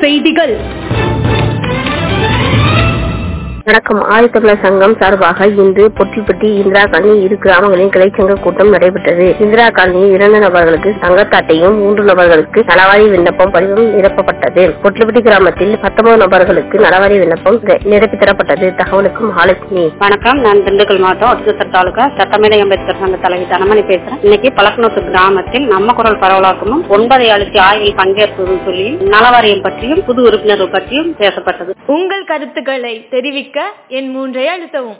செய்திகள் வணக்கம் ஆதித்தமிழர் சங்கம் சார்பாக இன்று பொட்டிப்பட்டி இந்திரா காலனி இரு கிராமங்களின் கிளைச்சங்க கூட்டம் நடைபெற்றது இந்திரா காலனியில் இரண்டு நபர்களுக்கு சங்கத்தாட்டையும் மூன்று நபர்களுக்கு நலவாரி விண்ணப்பம் படிவம் நிரப்பப்பட்டது பொட்டிப்பட்டி கிராமத்தில் பத்தொன்பது நபர்களுக்கு நலவாரி விண்ணப்பம் நிரப்பி தரப்பட்டது தகவலுக்கு மகாலட்சுமி வணக்கம் நான் திண்டுக்கல் மாவட்டம் ஒட்டுத்தர் தாலுகா சட்டமேதை அம்பேத்கர் சங்க தலைவி தனமணி பேசுறேன் இன்னைக்கு பழக்கநூத்து கிராமத்தில் நம்ம குரல் பரவலாக்கமும் ஒன்பதை அழுத்தி ஆய்வில் பங்கேற்பதும் சொல்லி நலவாரியம் பற்றியும் புது உறுப்பினர்கள் பற்றியும் பேசப்பட்டது உங்கள் கருத்துக்களை தெரிவிக்க என் மூன்றை அழுத்தவும்